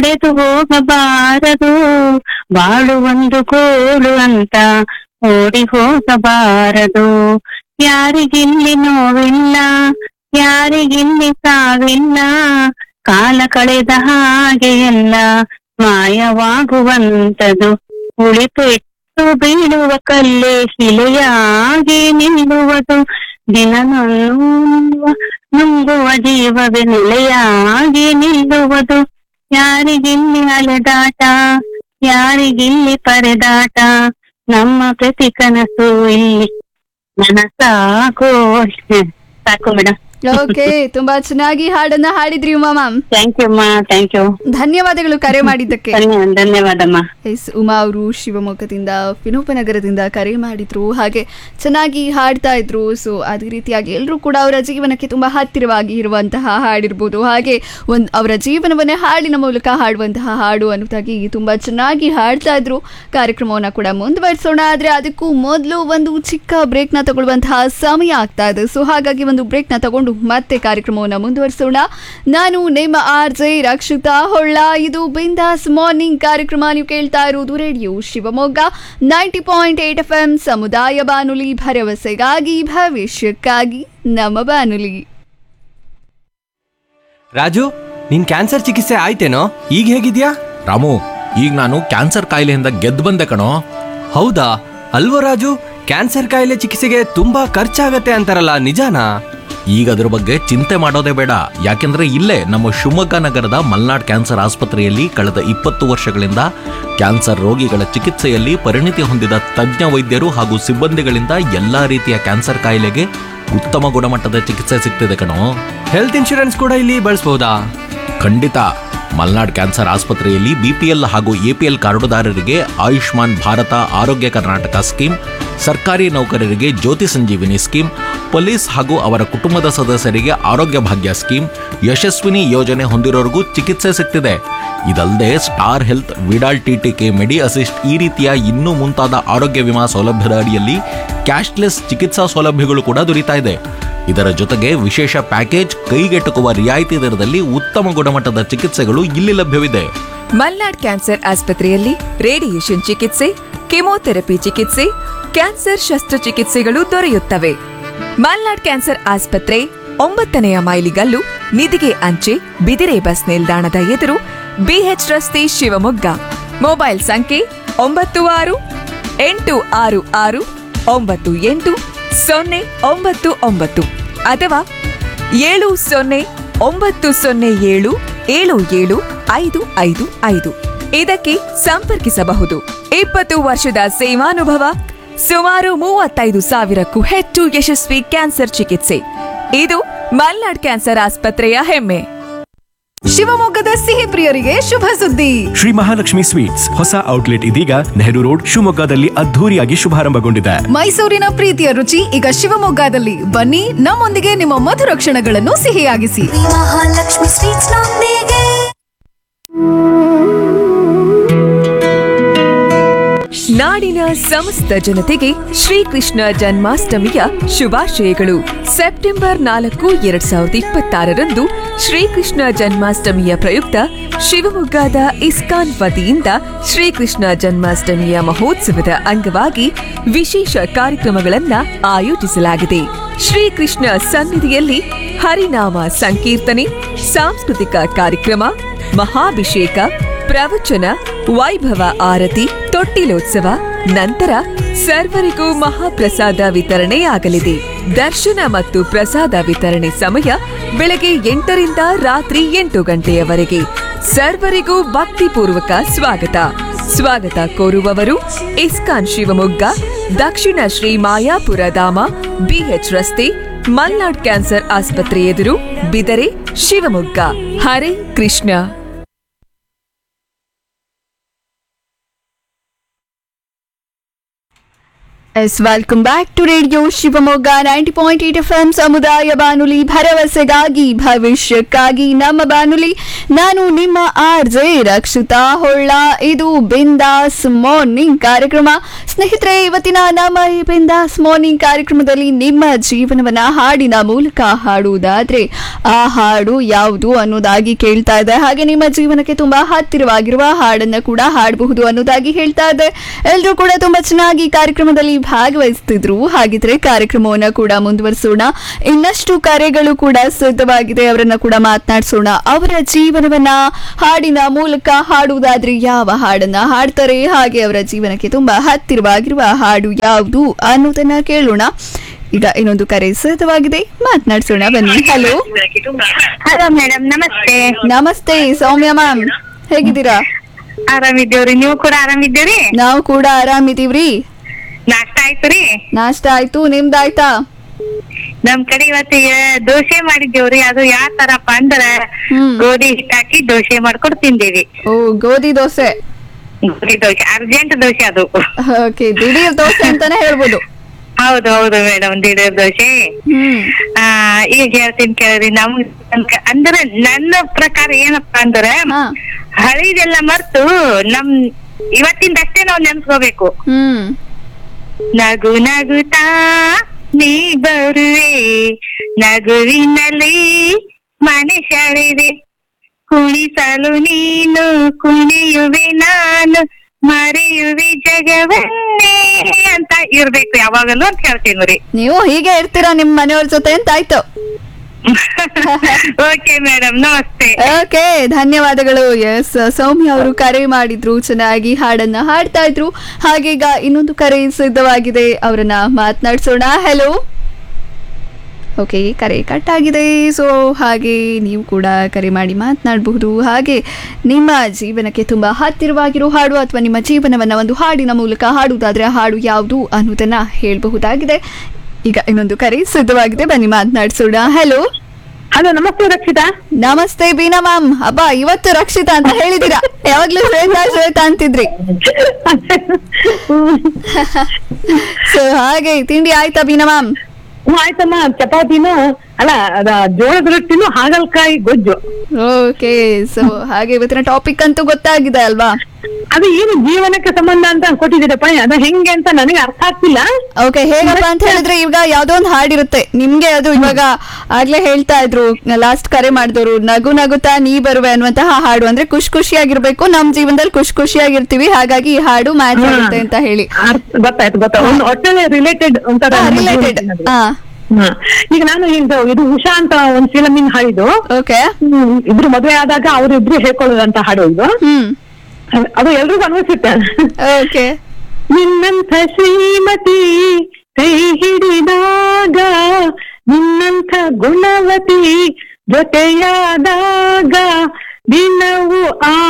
ಒಡೆದು ಹೋಗಬಾರದು ಬಾಳು ಒಂದು ಗೋಳು ಅಂತ ಓಡಿ ಹೋಗಬಾರದು ಯಾರಿಗಿಲ್ಲಿ ನೋವಿಲ್ಲ ಯಾರಿಗಿಲ್ಲಿ ಸಾವಿಲ್ಲ ಕಾಲ ಕಳೆದ ಹಾಗೆ ಎಲ್ಲ ಮಾಯವಾಗುವಂತದು ಉಳಿಪೆಟ್ಟು ಬೀಳುವ ಕಲ್ಲೇ ಶಿಲೆಯಾಗಿ ನಿಲ್ಲುವುದು ದಿನ ನುಂಗುವ ನುಂಗುವ ಜೀವವೇ ನೆಲೆಯಾಗಿ ನಿಲ್ಲುವುದು ಯಾರಿಗಿಲ್ಲಿ ಅಲೆದಾಟ ಯಾರಿಗಿಲ್ಲಿ ಪರದಾಟ ನಮ್ಮ ಪ್ರತಿ ಕನಸು ಇಲ್ಲಿ ನನಸಾಗೋ ಸಾಕು ಮೇಡಮ್ ಓಕೆ ತುಂಬಾ ಚೆನ್ನಾಗಿ ಹಾಡನ್ನ ಹಾಡಿದ್ರಿ ಉಮಾ ಮ್ಯಾಮ್ ಥ್ಯಾಂಕ್ ಯು ಅಮ್ಮ ಥ್ಯಾಂಕ್ ಯು ಧನ್ಯವಾದಗಳು ಕರೆ ಮಾಡಿದ್ದಕ್ಕೆ ಧನ್ಯ ಧನ್ಯವಾದಮ್ಮ ಎಸ್ ಉಮಾ ಅವರು ಶಿವಮೊಗ್ಗದಿಂದ ವಿನೋಪನಗರದಿಂದ ಕರೆ ಮಾಡಿದ್ರು ಹಾಗೆ ಚೆನ್ನಾಗಿ ಹಾಡ್ತಾ ಇದ್ರು ಸೊ ಅದೇ ರೀತಿಯಾಗಿ ಎಲ್ಲರೂ ಕೂಡ ಅವರ ಜೀವನಕ್ಕೆ ತುಂಬಾ ಹತ್ತಿರವಾಗಿ ಇರುವಂತಹ ಹಾಡಿರ್ಬೋದು ಹಾಗೆ ಒಂದು ಅವರ ಜೀವನವನ್ನೇ ಹಾಡಿನ ಮೂಲಕ ಹಾಡುವಂತಹ ಹಾಡು ಅನ್ನೋದಾಗಿ ತುಂಬಾ ಚೆನ್ನಾಗಿ ಹಾಡ್ತಾ ಇದ್ರು ಕಾರ್ಯಕ್ರಮವನ್ನು ಕೂಡ ಮುಂದುವರಿಸೋಣ ಆದ್ರೆ ಅದಕ್ಕೂ ಮೊದಲು ಒಂದು ಚಿಕ್ಕ ಬ್ರೇಕ್ನ ತಗೊಳ್ಳುವಂತಹ ಸಮಯ ಆಗ್ತಾ ಇದೆ ಸೊ ಹಾಗಾಗಿ ಒಂದು ಬ್ರೇಕ್ನ ತಗೊಂಡು ಮತ್ತೆ ಕಾರ್ಯಕ್ರಮವನ್ನು ಮುಂದುವರಿಸೋಣ ನಾನು ನಿಮ್ಮ ಆರ್ ಜೆ ರಕ್ಷಿತಾ ಹೊಳ್ಳ ಇದು ಬಿಂದಾಸ್ ಮಾರ್ನಿಂಗ್ ಕಾರ್ಯಕ್ರಮ ನೀವು ಕೇಳ್ತಾ ಇರುವುದು radio Shivamogga ninety point eight F M ಸಮುದಾಯ ಬಾನುಲಿ ಭರವಸೆಗಾಗಿ ಭವಿಷ್ಯಕ್ಕಾಗಿ ನಮ್ಮ ಬಾನುಲಿ ರಾಜು ನಿನ್ ಕ್ಯಾನ್ಸರ್ ಚಿಕಿತ್ಸೆ ಆಯ್ತೇನೋ ಈಗ ಹೇಗಿದ್ಯಾ ರಾಮು ಈಗ ನಾನು ಕ್ಯಾನ್ಸರ್ ಕಾಯಿಲೆಯಿಂದ ಗೆದ್ದು ಬಂದೆ ಕಣೋ ಹೌದಾ ಅಲ್ವೋ ರಾಜು ಕ್ಯಾನ್ಸರ್ ಕಾಯಿಲೆ ಚಿಕಿತ್ಸೆಗೆ ತುಂಬಾ ಖರ್ಚಾಗತ್ತೆ ಅಂತಾರಲ್ಲ ನಿಜಾನಾ ಈಗ ಅದ್ರ ಬಗ್ಗೆ ಚಿಂತೆ ಮಾಡೋದೇ ಬೇಡ ಯಾಕೆಂದ್ರೆ ಇಲ್ಲೇ ನಮ್ಮ ಶಿವಮೊಗ್ಗ ನಗರದ ಮಲ್ನಾಡ್ ಕ್ಯಾನ್ಸರ್ ಆಸ್ಪತ್ರೆಯಲ್ಲಿ ಕಳೆದ ಇಪ್ಪತ್ತು ವರ್ಷಗಳಿಂದ ಕ್ಯಾನ್ಸರ್ ರೋಗಿಗಳ ಚಿಕಿತ್ಸೆಯಲ್ಲಿ ಪರಿಣಿತಿ ಹೊಂದಿದ ತಜ್ಞ ವೈದ್ಯರು ಹಾಗೂ ಸಿಬ್ಬಂದಿಗಳಿಂದ ಎಲ್ಲಾ ರೀತಿಯ ಕ್ಯಾನ್ಸರ್ ಕಾಯಿಲೆಗೆ ಉತ್ತಮ ಗುಣಮಟ್ಟದ ಚಿಕಿತ್ಸೆ ಸಿಗ್ತಿದೆ ಕಣೋ ಹೆಲ್ತ್ ಇನ್ಶೂರೆನ್ಸ್ ಕೂಡ ಇಲ್ಲಿ ಬಳಸ್ಬೋದಾ ಖಂಡಿತ ಮಲ್ನಾಡ್ ಕ್ಯಾನ್ಸರ್ ಆಸ್ಪತ್ರೆಯಲ್ಲಿ ಬಿಪಿಎಲ್ ಹಾಗೂ ಎಪಿಎಲ್ ಕಾರ್ಡುದಾರರಿಗೆ ಆಯುಷ್ಮಾನ್ ಭಾರತ ಆರೋಗ್ಯ ಕರ್ನಾಟಕ ಸ್ಕೀಮ್ ಸರ್ಕಾರಿ ನೌಕರರಿಗೆ ಜ್ಯೋತಿ ಸಂಜೀವಿನಿ ಸ್ಕೀಮ್ ಪೊಲೀಸ್ ಹಾಗೂ ಅವರ ಕುಟುಂಬದ ಸದಸ್ಯರಿಗೆ ಆರೋಗ್ಯ ಭಾಗ್ಯ ಸ್ಕೀಮ್ ಯಶಸ್ವಿನಿ ಯೋಜನೆ ಹೊಂದಿರೋರಿಗೂ ಚಿಕಿತ್ಸೆ ಸಿಗ್ತಿದೆ ಇದಲ್ಲದೆ star health Vidal TTK medi assist ಈ ರೀತಿಯ ಇನ್ನೂ ಮುಂತಾದ ಆರೋಗ್ಯ ವಿಮಾ ಸೌಲಭ್ಯದ ಅಡಿಯಲ್ಲಿ ಕ್ಯಾಶ್ಲೆಸ್ ಚಿಕಿತ್ಸಾ ಸೌಲಭ್ಯಗಳು ಕೂಡ ದೊರೀತಾ ಇದೆ ಇದರ ಜೊತೆಗೆ ವಿಶೇಷ ಪ್ಯಾಕೇಜ್ ಕೈಗೆಟುಕುವ ರಿಯಾಯಿತಿ ದರದಲ್ಲಿ ಉತ್ತಮ ಗುಣಮಟ್ಟದ ಚಿಕಿತ್ಸೆಗಳು ಇಲ್ಲಿ ಲಭ್ಯವಿದೆ ಮಲ್ನಾಡ್ ಕ್ಯಾನ್ಸರ್ ಆಸ್ಪತ್ರೆಯಲ್ಲಿ ರೇಡಿಯೇಷನ್ ಚಿಕಿತ್ಸೆ ಕೆಮೊಥೆರಪಿ ಚಿಕಿತ್ಸೆ ಕ್ಯಾನ್ಸರ್ ಶಸ್ತ್ರಚಿಕಿತ್ಸೆಗಳು ದೊರೆಯುತ್ತವೆ ಮಲ್ನಾಡ್ ಕ್ಯಾನ್ಸರ್ ಆಸ್ಪತ್ರೆ ಒಂಬತ್ತನೆಯ ಮೈಲಿಗಲ್ಲು ನಿಧಿಗೆ ಅಂಚೆ ಬಿದಿರೆ ಬಸ್ ನಿಲ್ದಾಣದ ಎದುರು ಬಿಎಚ್ ರಸ್ತೆ ಶಿವಮೊಗ್ಗ ಮೊಬೈಲ್ ಸಂಖ್ಯೆ ಒಂಬತ್ತು ಆರು ಎಂಟು ಆರು ಆರು ಒಂಬತ್ತು ಎಂಟು ಸೊನ್ನೆ ಒಂಬತ್ತು ಒಂಬತ್ತು ಅಥವಾ ಏಳು ಸೊನ್ನೆ ಒಂಬತ್ತು ಸೊನ್ನೆ ಏಳು ಏಳು ಏಳು ಐದು ಐದು ಐದು ಇದಕ್ಕೆ ಸಂಪರ್ಕಿಸಬಹುದು ಇಪ್ಪತ್ತು ವರ್ಷದ ಸೇವಾನುಭವ ಸುಮಾರು ಮೂವತ್ತೈದು ಸಾವಿರಕ್ಕೂ ಹೆಚ್ಚು ಯಶಸ್ವಿ ಕ್ಯಾನ್ಸರ್ ಚಿಕಿತ್ಸೆ ಇದು ಮಲ್ನಾಡ್ ಕ್ಯಾನ್ಸರ್ ಆಸ್ಪತ್ರೆಯ ಹೆಮ್ಮೆ ಶಿವಮೊಗ್ಗದ ಸಿಹಿ ಪ್ರಿಯರಿಗೆ ಶುಭ ಸುದ್ದಿ ಶ್ರೀ ಮಹಾಲಕ್ಷ್ಮಿ ಸ್ವೀಟ್ಸ್ ಹೊಸ ಔಟ್ಲೆಟ್ ಇದೀಗ ನೆಹರು ರೋಡ್ ಶಿವಮೊಗ್ಗದಲ್ಲಿ ಅದ್ಧೂರಿಯಾಗಿ ಶುಭಾರಂಭಗೊಂಡಿದೆ ಮೈಸೂರಿನ ಪ್ರೀತಿಯ ರುಚಿ ಈಗ ಶಿವಮೊಗ್ಗದಲ್ಲಿ ಬನ್ನಿ ನಮ್ಮೊಂದಿಗೆ ನಿಮ್ಮ ಮಧುರ ಕ್ಷಣಗಳನ್ನು ಸಿಹಿಯಾಗಿಸಿ ಮಹಾಲಕ್ಷ್ಮಿ ಸ್ವೀಟ್ಸ್ ನೊಂದಿಗೆ ನಾಡಿನ ಸಮಸ್ತ ಜನತೆಗೆ ಶ್ರೀಕೃಷ್ಣ ಜನ್ಮಾಷ್ಟಮಿಯ ಶುಭಾಶಯಗಳು ಸೆಪ್ಟೆಂಬರ್ ನಾಲ್ಕು ಎರಡ್ ಸಾವಿರದ ಇಪ್ಪತ್ತಾರರಂದು ಶ್ರೀಕೃಷ್ಣ ಜನ್ಮಾಷ್ಟಮಿಯ ಪ್ರಯುಕ್ತ ಶಿವಮೊಗ್ಗದ ಇಸ್ಕಾನ್ ವತಿಯಿಂದ ಶ್ರೀಕೃಷ್ಣ ಜನ್ಮಾಷ್ಟಮಿಯ ಮಹೋತ್ಸವದ ಅಂಗವಾಗಿ ವಿಶೇಷ ಕಾರ್ಯಕ್ರಮಗಳನ್ನ ಆಯೋಜಿಸಲಾಗಿದೆ ಶ್ರೀಕೃಷ್ಣ ಸನ್ನಿಧಿಯಲ್ಲಿ ಹರಿನಾಮ ಸಂಕೀರ್ತನೆ ಸಾಂಸ್ಕೃತಿಕ ಕಾರ್ಯಕ್ರಮ ಮಹಾಭಿಷೇಕ ಪ್ರವಚನ ವೈಭವ ಆರತಿ ತೊಟ್ಟಿಲೋತ್ಸವ ನಂತರ ಸರ್ವರಿಗೂ ಮಹಾಪ್ರಸಾದ ವಿತರಣೆಯಾಗಲಿದೆ ದರ್ಶನ ಮತ್ತು ಪ್ರಸಾದ ವಿತರಣೆ ಸಮಯ ಬೆಳಗ್ಗೆ ಎಂಟರಿಂದ ರಾತ್ರಿ ಎಂಟು ಗಂಟೆಯವರೆಗೆ ಸರ್ವರಿಗೂ ಭಕ್ತಿಪೂರ್ವಕ ಸ್ವಾಗತ ಸ್ವಾಗತ ಕೋರುವವರು ಇಸ್ಕಾನ್ ಶಿವಮೊಗ್ಗ ದಕ್ಷಿಣ ಶ್ರೀ ಮಾಯಾಪುರ ಧಾಮ ಬಿಎಚ್ ರಸ್ತೆ ಮಲ್ನಾಡ್ ಕ್ಯಾನ್ಸರ್ ಆಸ್ಪತ್ರೆ ಎದುರು ಬಿದರೆ ಶಿವಮೊಗ್ಗ ಹರೇ ಕೃಷ್ಣ ಎಸ್ welcome back to radio Shivamogga ninety point eight F M ಸಮುದಾಯ ಬಾನುಲಿ ಭರವಸೆಗಾಗಿ ಭವಿಷ್ಯಕ್ಕಾಗಿ ನಮ್ಮ ಬಾನುಲಿ ನಾನು ನಿಮ್ಮ ಆರ್ ಜೆ ರಕ್ಷಿತಾ ಹೊಳ್ಳ ಇದು ಬಿಂದಾಸ್ ಮಾರ್ನಿಂಗ್ ಕಾರ್ಯಕ್ರಮ ಸ್ನೇಹಿತರೆ ಇವತ್ತಿನ ನಮ್ಮ ಈ ಬಿಂದಾಸ್ ಮಾರ್ನಿಂಗ್ ಕಾರ್ಯಕ್ರಮದಲ್ಲಿ ನಿಮ್ಮ ಜೀವನವನ್ನ ಹಾಡಿನ ಮೂಲಕ ಹಾಡುವುದಾದ್ರೆ ಆ ಹಾಡು ಯಾವುದು ಅನ್ನೋದಾಗಿ ಕೇಳ್ತಾ ಇದೆ ಹಾಗೆ ನಿಮ್ಮ ಜೀವನಕ್ಕೆ ತುಂಬಾ ಹತ್ತಿರವಾಗಿರುವ ಹಾಡನ್ನ ಕೂಡ ಹಾಡಬಹುದು ಅನ್ನೋದಾಗಿ ಹೇಳ್ತಾ ಇದೆ ಎಲ್ಲರೂ ಕೂಡ ತುಂಬಾ ಚೆನ್ನಾಗಿ ಕಾರ್ಯಕ್ರಮದಲ್ಲಿ ಭಾಗವಹಿಸ್ತಿದ್ರು ಹಾಗಿದ್ರೆ ಕಾರ್ಯಕ್ರಮವನ್ನ ಕೂಡ ಮುಂದುವರಿಸೋಣ ಇನ್ನಷ್ಟು ಕರೆಗಳು ಕೂಡ ಸಿದ್ಧವಾಗಿದೆ ಅವರನ್ನ ಕೂಡ ಮಾತನಾಡಿಸೋಣ ಅವರ ಜೀವನವನ್ನ ಹಾಡಿನ ಮೂಲಕ ಹಾಡುವುದಾದ್ರೆ ಯಾವ ಹಾಡನ್ನ ಹಾಡ್ತಾರೆ ಹಾಗೆ ಅವರ ಜೀವನಕ್ಕೆ ತುಂಬಾ ಹತ್ತಿರವಾಗಿರುವ ಹಾಡು ಯಾವುದು ಅನ್ನೋದನ್ನ ಕೇಳೋಣ ಈಗ ಇನ್ನೊಂದು ಕರೆ ಸಿದ್ಧವಾಗಿದೆ ಮಾತನಾಡಿಸೋಣ ಬನ್ನಿ ಹಲೋ ಹಲೋ ಮೇಡಮ್ ನಮಸ್ತೆ ನಮಸ್ತೆ ಸೌಮ್ಯ ಮ್ಯಾಮ್ ಹೇಗಿದ್ದೀರಾ ಆರಾಮಿದ್ದೇವ್ರಿ ನೀವು ಕೂಡ ಆರಾಮಿದ್ದೀರಿ ನಾವು ಕೂಡ ಆರಾಮಿದೀವ್ರಿ ನಾಷ್ಟ ಆಯ್ತು ರೀ ನಾಷ್ಟ ಆಯ್ತು ನಿಮ್ದಾಯ್ತಾ ನಮ್ ಕಡೆ ಇವತ್ತಿಗೆ ದೋಸೆ ಮಾಡಿದ್ದೇವ್ರಿ ಅದು ಯಾವ ತರಪ್ಪ ಅಂದ್ರ ಹ್ಮ್. ಗೋಧಿ ಹಿಟ್ಟು ಹಾಕಿ ದೋಸೆ ಮಾಡ್ಕೊಂಡು ತಿಂದೇವಿ ಓ ಗೋಧಿ ದೋಸೆ ಗೋಧಿ ದೋಸೆ ಅರ್ಜೆಂಟ್ ದೋಸೆ ಅದು ಓಕೆ ದಿಢೀರ್ ದೋಸೆ ಅಂತಾನೆ ಹೇಳ್ಬೋದು ಹೌದು ಹೌದು ಮೇಡಮ್ ದಿಢೀರ್ ದೋಸೆ ಹ್ಮ್ ಆ ಈಗ ಹೇಳ್ತೀನಿ ಕೇಳ್ರಿ ನಮ್ ನಮ್ಗ- ಅಂದ್ರ ನನ್ನ ಪ್ರಕಾರ ಏನಪ್ಪಾ ಅಂದ್ರ ಹಾ. ಹಳಿದೆಲ್ಲ ಮರ್ತು ನಮ್ ಇವತ್ತಿಂದಷ್ಟೇ ನಾವ್ ನೆನ್ಸ್ಕೋಬೇಕು ಹ್ಮ್ ನಗು ನಗುತ್ತಾ ನೀ ಬರುವೆ ನಗುವಿನಲ್ಲಿ ಮನೆ ಸೆಳೆದೆ ಕುಣಿಸಲು ನೀನು ಕುಣಿಯುವೆ ನಾನು ಮರೆಯುವೆ ಜಗವನ್ನೇ ಅಂತ ಇರ್ಬೇಕು ಯಾವಾಗಲೂ ಅಂತ ಹೇಳ್ತೀನಿ ರೀ ನೀವು ಹೀಗೆ ಇರ್ತೀರಾ ನಿಮ್ ಮನೆಯವ್ರ ಜೊತೆ ಅಂತ ಆಯ್ತು ಓಕೆ ಮೇಡಮ್ ನಮಸ್ತೆ ಓಕೆ ಧನ್ಯವಾದಗಳು ಎಸ್ ಸೌಮ್ಯ ಅವರು ಕರೆ ಮಾಡಿದ್ರು ಚೆನ್ನಾಗಿ ಹಾಡನ್ನ ಹಾಡ್ತಾ ಇದ್ರು ಹಾಗೆ ಈಗ ಇನ್ನೊಂದು ಕರೆ ಸಿದ್ಧವಾಗಿದೆ ಅವರನ್ನ ಮಾತನಾಡಿಸೋಣ ಹೆಲೋ ಓಕೆ ಕರೆ ಕಟ್ ಆಗಿದೆ ಸೊ ಹಾಗೆ ನೀವು ಕೂಡ ಕರೆ ಮಾಡಿ ಮಾತನಾಡಬಹುದು ಹಾಗೆ ನಿಮ್ಮ ಜೀವನಕ್ಕೆ ತುಂಬ ಹತ್ತಿರವಾಗಿರೋ ಹಾಡು ಅಥವಾ ನಿಮ್ಮ ಜೀವನವನ್ನು ಒಂದು ಹಾಡಿನ ಮೂಲಕ ಹಾಡುವುದಾದ್ರೆ ಆ ಹಾಡು ಯಾವುದು ಅನ್ನೋದನ್ನ ಹೇಳಬಹುದಾಗಿದೆ ಈಗ ಇನ್ನೊಂದು ಕರೆ ಸಿದ್ಧವಾಗಿದೆ ಬನ್ನಿ ಮಾತನಾಡಿಸೋಣ ಹೆಲೋ ಹಲೋ ನಮಸ್ತೆ ರಕ್ಷಿತಾ ನಮಸ್ತೆ ಬೀನಾ ಮ್ಯಾಮ್ ಅಬ್ಬ ಇವತ್ತು ರಕ್ಷಿತಾ ಅಂತ ಹೇಳಿದಿರಾ ಯಾವಾಗ್ಲೂ ಶ್ವೇತಾ ಶ್ವೇತಾ ಅಂತಿದ್ರಿ ಸೊ ಹಾಗೆ ತಿಂಡಿ ಆಯ್ತಾ ಬೀನಾ ಮ್ಯಾಮ್ ಹ್ಞೂ ಆಯ್ತಮ್ಮ ಚಪಾತಿನೂ ಅಲ್ಲ ಅದ ಜೋಳದ ರೊಟ್ಟಿನೂ ಹಾಗಲ್ಕಾಯಿ ಗೊಜ್ಜು ಓಕೆ ಸೊ ಹಾಗೆ ಇವತ್ತಿನ ಟಾಪಿಕ್ ಅಂತೂ ಗೊತ್ತಾಗಿದೆ ಅಲ್ವಾ ಅದು ಏನು ಜೀವನಕ್ಕೆ ಸಂಬಂಧ ಅಂತ ಕೊಟ್ಟಿದ್ದೀರಪ್ಪ ಅದು ಹೆಂಗೆ ಅಂತ ನನಗೆ ಅರ್ಥ ಆಗ್ತಿಲ್ಲ ಓಕೆ ಹೇಗಪ್ಪ ಅಂತ ಹೇಳಿದ್ರೆ ಈಗ ಯಾವ್ದೋ ಒಂದು ಹಾಡಿರುತ್ತೆ ನಿಮ್ಗೆ ಅದು ಇವಾಗ ಆಗ್ಲೇ ಹೇಳ್ತಾ ಇದ್ರು ಲಾಸ್ಟ್ ಕರೆ ಮಾಡಿದವರು ನಗು ನಗುತ್ತಾ ನೀ ಬರುವೆ ಅನ್ನುವಂತಹ ಹಾಡು ಅಂದ್ರೆ ಖುಷಿ ಖುಷಿಯಾಗಿರ್ಬೇಕು ನಮ್ ಜೀವನದಲ್ಲಿ ಖುಷಿ ಖುಷಿಯಾಗಿರ್ತೀವಿ ಹಾಗಾಗಿ ಈ ಹಾಡು ಮ್ಯಾಚ್ ಆಗುತ್ತೆ ಅಂತ ಹೇಳಿ ಅರ್ಥ ಗೊತ್ತಾಯ್ತು ಗೊತ್ತಾಯ್ತು ಒಂದು ಒಟ್ಟಲ್ಲಿ ರಿಲೇಟೆಡ್ ಒಂಥರ ನಮ್ಮ ರಿಲೇಟೆಡ್ ಜೀವನಕ್ಕೆ. ಹಾ ಹಾ. ಈಗ ನಾನು ಇದು ಇದು ಉಷಾ ಅಂತ ಒಂದು ಫಿಲಮಿನ ಹಾಡಿದ್ದು ಓಕೆ ಹ್ಮ್, ಇಬ್ರು ಮದುವೆ ಆದಾಗ ಅವ್ರಿಬ್ರು ಹೇಳ್ಕೊಳ್ಳೋದಂತ ಹಾಡು ಇದು ಹ್ಮ್ ಅದು ಎಲ್ರಿಗೂ ಅನ್ಸುತ್ತೆ ಓಕೆ ನಿನ್ನಂಥ ಶ್ರೀಮತಿ ಕೈ ಹಿಡಿದಾಗ ನಿನ್ನಂಥ ಗುಣವತಿ ಜೊತೆಯಾದಾಗ ದಿನವೂ ಆ